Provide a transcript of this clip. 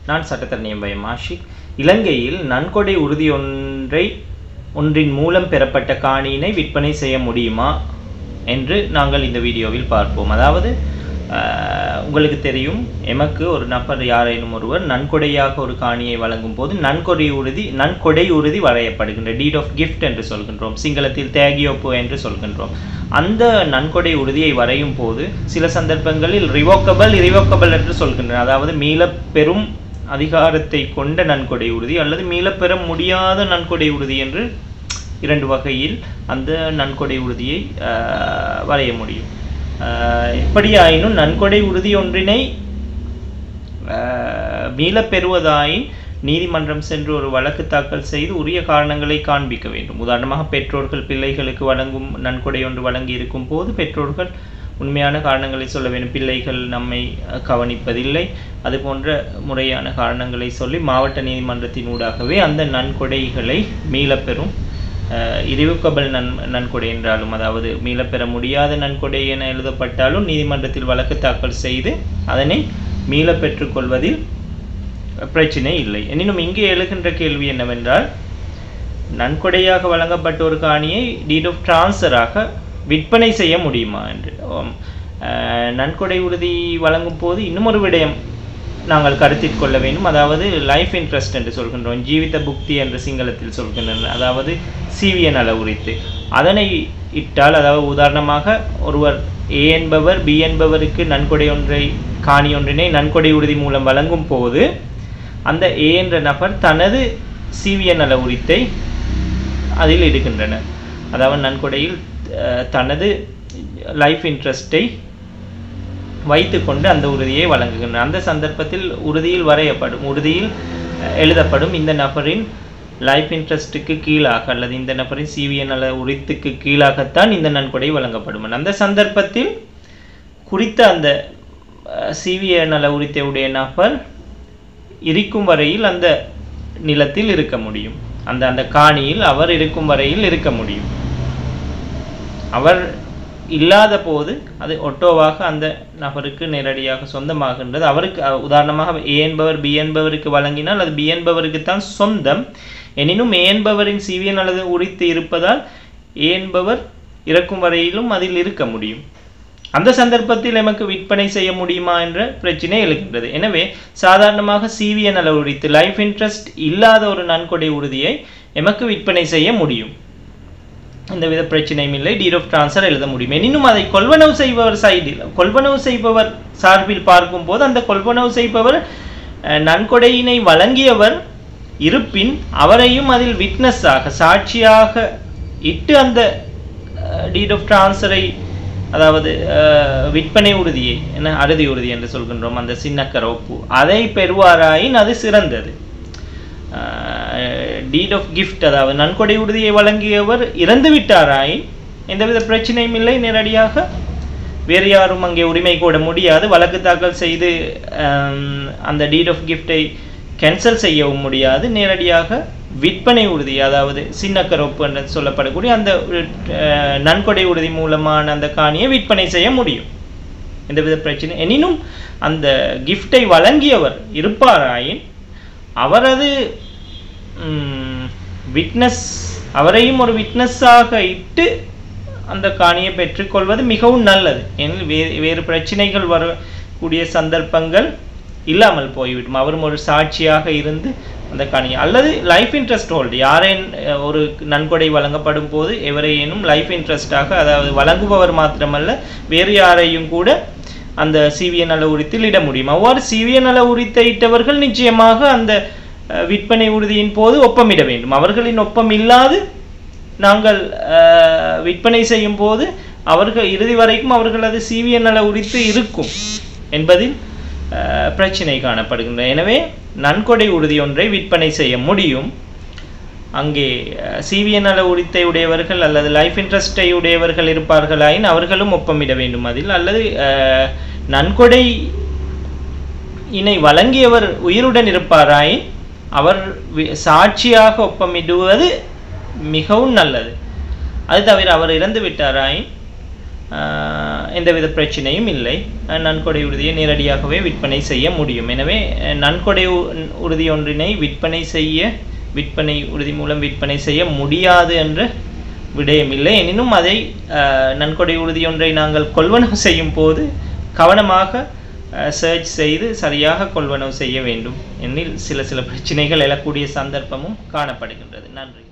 நான் சட்டத்தரணியம் பயம் ஆஷிக் இலங்கையில் நன்கொடை உறுதி ஒன்றை ஒன்றின் மூலம் பெறப்பட்ட காணியினை விற்பனை செய்ய முடியுமா என்று நாங்கள் இந்த வீடியோவில் பார்ப்போம் அதாவது ஆஹ், உங்களுக்கு தெரியும் எமக்கு ஒரு நபர் யாரேனும் ஒருவர் நன்கொடையாக ஒரு காணியை வழங்கும் போது நன்கொடை உறுதி நன்கொடை உறுதி வரையப்படுகின்ற டீட் ஆஃப் கிஃப்ட் என்று சொல்கின்றோம் சிங்களத்தில் தேகியோப்பு என்று சொல்கின்றோம் அந்த நன்கொடை உறுதியை வரையும் போது சில சந்தர்ப்பங்களில் ரிவோக்கபிள் இரிவோக்கபிள் என்று சொல்கின்றன அதாவது மீளப் பெறும் அதிகாரத்தை கொண்ட நன்கொடை உறுதி அல்லது மீளப்பெற முடியாத நன்கொடை உறுதி என்று இரண்டு வகையில் அந்த நன்கொடை உறுதியை ஆஹ், வரைய முடியும் ஆஹ், எப்படியாயினும் நன்கொடை உறுதி ஒன்றினை ஆஹ், மீளப் பெறுவதாயின் நீதிமன்றம் சென்று ஒரு வழக்கு தாக்கல் செய்து உரிய காரணங்களை காண்பிக்க வேண்டும் உதாரணமாக பெற்றோர்கள் பிள்ளைகளுக்கு வழங்கும் நன்கொடை ஒன்று வழங்கி இருக்கும் போது பெற்றோர்கள் உண்மையான காரணங்களை சொல்ல வேண்டும் பிள்ளைகள் நம்மை அஹ், கவனிப்பதில்லை அது போன்ற முறையான காரணங்களை சொல்லி மாவட்ட நீதிமன்றத்தின் ஊடாகவே அந்த நன்கொடைகளை மீளப்பெறும் இரிவுக்கபல் நன் நன்கொடை என்றாலும் அதாவது மீளப்பெற முடியாத நன்கொடை என எழுதப்பட்டாலும் நீதிமன்றத்தில் வழக்கு தாக்கல் செய்து அதனை மீளப் பெற்றுக்கொள்வதில் பிரச்சனை இல்லை எனினும் இங்கே எழுகின்ற கேள்வி என்னவென்றால் நன்கொடையாக வழங்கப்பட்ட ஒரு காணியை டீட் ஆஃப் டிரான்ஸ்ஃபராக விற்பனை செய்ய முடியுமா என்று ஆம். அஹ், நன்கொடை உறுதி வழங்கும் போது இன்னும் ஒரு விடயம் நாங்கள் கருத்தில் கொள்ள வேண்டும் அதாவது லைஃப் இன்ட்ரெஸ்ட் என்று சொல்கின்றோம் ஜீவித புக்தி என்று சிங்களத்தில் சொல்கின்றனர் அதாவது சிவிய நல உரித்து அதனை இட்டால் அதாவது உதாரணமாக ஒருவர் ஏ என்பவர் பி என்பவருக்கு நன்கொடை ஒன்றை காணி ஒன்றினை நன்கொடை உறுதி மூலம் வழங்கும் போது அந்த ஏ என்ற நபர் தனது சிவிய நல உரித்தை அதில் இடுகின்றனர் அதாவது நன்கொடையில் அஹ், தனது லைஃப் இன்ட்ரெஸ்ட்டை வைத்துக்கொண்டு அந்த உறுதியை வழங்குகின்றனர் அந்த சந்தர்ப்பத்தில் உறுதியில் வரையப்படும் உறுதியில் அஹ், எழுதப்படும் இந்த நபரின் லைஃப் இன்ட்ரெஸ்ட்டுக்கு கீழாக அல்லது இந்த நபரின் சிவிய நல உரித்துக்கு கீழாகத்தான் இந்த நன்கொடை வழங்கப்படும் அந்த சந்தர்ப்பத்தில் குறித்த அந்த அஹ், சிவிய நல உரித்தை உடைய நபர் இருக்கும் வரையில் அந்த நிலத்தில் இருக்க முடியும் அந்த அந்த காணியில் அவர் இருக்கும் வரையில் இருக்க முடியும் அவர் இல்லாத போது அது ஒட்டோவாக அந்த நபருக்கு நேரடியாக சொந்தமாகின்றது அவருக்கு அஹ், உதாரணமாக ஏ என்பவர் பி என்பவருக்கு வழங்கினால் அது பி என்பவருக்கு தான் சொந்தம் எனினும் ஏ என்பவரின் சிவியன் அல்லது உரித்து இருப்பதால் ஏ என்பவர் இறக்கும் வரையிலும் அதில் இருக்க முடியும் அந்த சந்தர்ப்பத்தில் எமக்கு விற்பனை செய்ய முடியுமா என்ற பிரச்சனை எழுகின்றது எனவே சாதாரணமாக சிவிய நல உரித்து லைஃப் இன்ட்ரெஸ்ட் இல்லாத ஒரு நன்கொடை உறுதியை எமக்கு விற்பனை செய்ய முடியும் எந்தவித பிரச்சனையும் இல்லை டீட் ஆஃப் ட்ரான்ஸ்ஃபர் எழுத முடியும் எனினும் அதை கொள்வனவு செய்பவர் சைடில் கொள்வனவு செய்பவர் சார்பில் பார்க்கும்போது அந்த கொள்வனவு செய்பவர் அஹ், நன்கொடையினை வழங்கியவர் இருப்பின் அவரையும் அதில் விட்னஸாக சாட்சியாக இட்டு அந்த டீட் ஆஃப் ட்ரான்ஸ்ஃபரை அதாவது அஹ், விற்பனை உறுதியை என்ன அறுதி உறுதி என்று சொல்கின்றோம் அந்த சின்னக்கர ஒப்பு அதை பெறுவாராயின் அது சிறந்தது டீட் ஆஃப் கிஃப்ட் அதாவது நன்கொடை உறுதியை வழங்கியவர் இறந்து விட்டாராயின் எந்தவித பிரச்சனையும் இல்லை நேரடியாக வேறு யாரும் அங்கே உரிமை கோட முடியாது வழக்கு தாக்கல் செய்து ஆம், அந்த டீட் ஆஃப் கிஃப்டை கேன்சல் செய்யவும் முடியாது நேரடியாக விற்பனை உறுதி அதாவது சின்னக்கரொப்பு என்று சொல்லப்படக்கூடிய அந்த அஹ், நன்கொடை உறுதி மூலமான அந்த காணியை விற்பனை செய்ய முடியும் எந்தவித பிரச்சனை எனினும் அந்த கிஃப்டை வழங்கியவர் இருப்பாராயின் அவரது விட்னஸ் அவரையும் ஒரு விட்னஸாக இட்டு அந்த காணியை பெற்றுக்கொள்வது மிகவும் நல்லது ஏனெனில் வேறு வேறு பிரச்சனைகள் வரக்கூடிய சந்தர்ப்பங்கள் இல்லாமல் போய்விடும் அவரும் ஒரு சாட்சியாக இருந்து அந்த காணி அல்லது லைஃப் இன்ட்ரெஸ்ட் ஹோல்டு யாரேன் அஹ், ஒரு நன்கொடை வழங்கப்படும் போது எவரையேனும் லைஃப் இன்ட்ரெஸ்டாக அதாவது வழங்குபவர் மாத்திரமல்ல வேறு யாரையும் கூட அந்த சிவிய நல உரித்தில் இட முடியும் அவ்வாறு சிவிய நல உரித்தை இட்டவர்கள் நிச்சயமாக அந்த அஹ், விற்பனை உறுதியின் போது ஒப்பமிட வேண்டும் அவர்களின் ஒப்பம் இல்லாது நாங்கள் அஹ், விற்பனை செய்யும் போது அவர்கள் இறுதி வரைக்கும் அவர்களது சிவிய நல உரித்து இருக்கும் என்பதில் அஹ், பிரச்சினை காணப்படுகின்றன எனவே நன்கொடை உறுதி ஒன்றை விற்பனை செய்ய முடியும் அங்கே சிவிய நல உரித்தை உடையவர்கள் அல்லது லைஃப் இன்ட்ரெஸ்டை உடையவர்கள் இருப்பார்களாயின் அவர்களும் ஒப்பமிட வேண்டும் அதில் அல்லது அஹ், நன்கொடை இனை வழங்கியவர் உயிருடன் இருப்பாராயின் அவர் வி- சாட்சியாக ஒப்பமிடுவது மிகவும் நல்லது அது தவிர அவர் இறந்து விட்டாராயின் ஆஹ், எந்தவித பிரச்சனையும் இல்லை அஹ், நன்கொடை உறுதியை நேரடியாகவே விற்பனை செய்ய முடியும் எனவே அஹ், நன்கொடை உ- உறுதி ஒன்றினை விற்பனை செய்ய விற்பனை உறுதி மூலம் விற்பனை செய்ய முடியாது என்ற விடயமில்லை எனினும் அதை அஹ், நன்கொடை உறுதி ஒன்றை நாங்கள் கொள்வனவு செய்யும் போது கவனமாக சர்ச் செய்து சரியாக கொள்வனவு செய்ய வேண்டும் எனில் சில சில பிரச்சனைகள் எழக்கூடிய சந்தர்ப்பமும் காணப்படுகின்றது நன்றி